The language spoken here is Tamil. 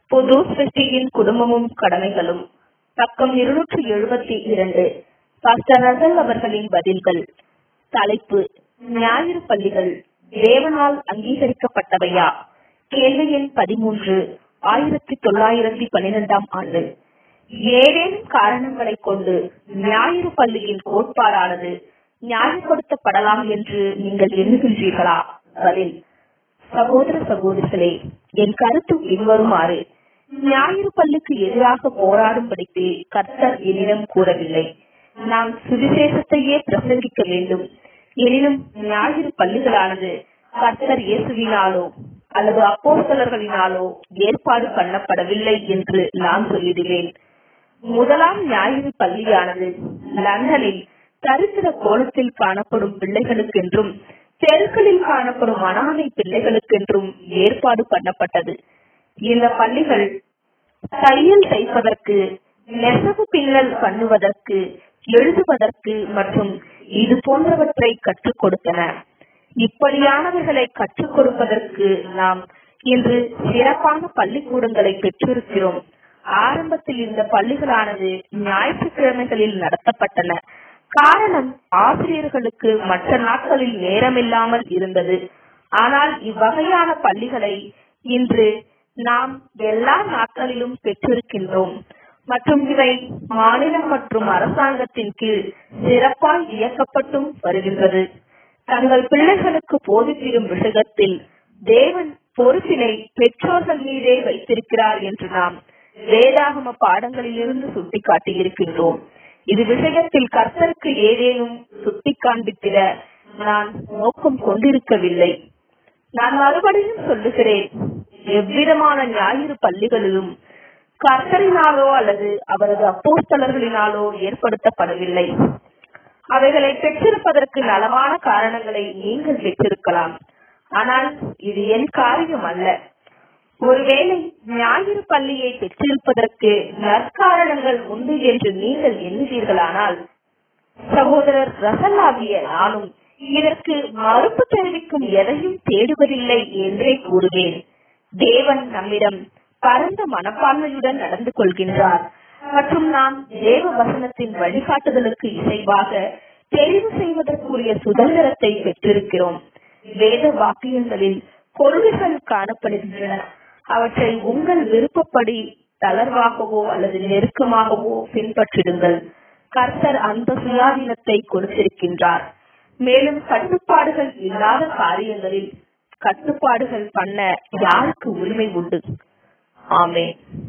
புது சிருஷ்டியின் குடும்பமும் கடமைகளும் பக்கம் இருநூற்றி எழுபத்தி இரண்டு பாஸ்டர் ரசல் அவர்களின் பதில்கள் தலைப்பு ஞாயிறு பள்ளிகள் தேவனால் அங்கீகரிக்கப்பட்டவையா கேள்வி எண் பதிமூன்று ஆயிரத்தி தொள்ளாயிரத்தி பன்னிரெண்டாம் ஆண்டு ஏதேனும் காரணங்களை கொண்டு ஞாயிறு பள்ளியின் கோட்பாடானது நியாயப்படுத்தப்படலாம் என்று நீங்கள் எண்ணுகின்றீர்களா பதில் சகோதர சகோதரிகளே என் கருத்து பின்வருமாறு ஞாயிறு பள்ளிக்கு எதிராக போராடும்படிக்கு கர்த்தர் என்னிடம் கூறவில்லை நாம் சுவிசேஷத்தையே பிரசங்கிக்க வேண்டும் எனினும் ஞாயிறு பள்ளிகளானது கர்த்தர் இயேசுவினாலோ அல்லது அப்போஸ்தலர்களினாலோ ஏற்பாடு பண்ணப்படவில்லை என்று நான் சொல்லிடுவேன் முதலாம் ஞாயிறு பள்ளியானது லண்டனில் தரித்திர கோலத்தில் காணப்படும் பிள்ளைகளுக்கென்றும் தெருக்களில் காணப்படும் அனாதை பிள்ளைகளுக்கென்றும் ஏற்பாடு பண்ணப்பட்டது இந்த பள்ளிகள் தையல் தைப்பதற்கு நெசவு பின்னல் பண்ணுவதற்கு எழுதுவதற்கு மற்றும் இது போன்றவற்றை கற்றுக் கொடுத்தன இப்படியானவர்களை கற்றுக் கொடுப்பதற்கு நாம் இன்று சிறப்பான பள்ளிக்கூடங்களை பெற்றிருக்கிறோம் ஆரம்பத்தில் இந்த பள்ளிகளானது ஞாயிற்றுக்கிழமைகளில் நடத்தப்பட்டன காரணம் ஆசிரியர்களுக்கு மற்ற நாட்களில் நேரமில்லாமல் இருந்தது ஆனால் இவ்வகையான பள்ளிகளை இன்று நாம் எல்லா நாட்களிலும் பெற்றிருக்கின்றோம் மற்றும் இவை மாநிலம் மற்றும் அரசாங்கத்தின் கீழ் சிறப்பாய் இயக்கப்பட்டும் வருகின்றது தங்கள் பிள்ளைகளுக்கு போதிப்பிடும் விஷயத்தில் தேவன் பொறுப்பினை பெற்றோர்கள் மீதே வைத்திருக்கிறார் என்று நாம் வேதாகம பாடங்களிலிருந்து சுட்டிக்காட்டியிருக்கின்றோம் இது விஷயத்தில் கர்த்தருக்கு ஏதேனும் சுட்டி காண்பித்திட நான் நோக்கம் கொண்டிருக்கவில்லை நான் மறுபடியும் சொல்லுகிறேன் எவ்விதமான ஞாயிறு பள்ளிகளிலும் கர்த்தரினாலோ அல்லது அவரது அப்போஸ்தலர்களினாலோ ஏற்படுத்தப்படவில்லை அவைகளை பெற்றிருப்பதற்கு நலமான காரணங்களை நீங்கள் பெற்றிருக்கலாம் ஆனால் இது என் காரியம் அல்ல ஒருவேளை ஞாயிறு பள்ளியை பெற்றிருப்பதற்கு நற்காரணங்கள் உண்டு என்று நீங்கள் எண்ணுவீர்களானால் சகோதரர் ரசல்லாவிய நானும் இதற்கு மறுப்பு தெரிவிக்கும் எதையும் தேடுவதில்லை என்றே கூறுவேன் தேவன் நம்மிடம் பரந்த மனப்பான்மையுடன் நடந்து கொள்கின்றார் மற்றும் நாம் தேவ வசனத்தின் வழிகாட்டுதலுக்கு இசைவாக தெரிவு செய்வதற்குரிய சுதந்திரத்தை பெற்றிருக்கிறோம் வேத வாக்கியங்களில் கொள்கைகள் காணப்படுகின்றன அவற்றை உங்கள் விருப்பப்படி தளர்வாகவோ அல்லது நெருக்கமாகவோ பின்பற்றிடுங்கள் கர்த்தர் அந்த சுயாதீனத்தை கொடுத்திருக்கின்றார் மேலும் கட்டுப்பாடுகள் இல்லாத காரியங்களில் கட்டுப்பாடுகள் பண்ண யாருக்கு உரிமை உண்டு ஆமே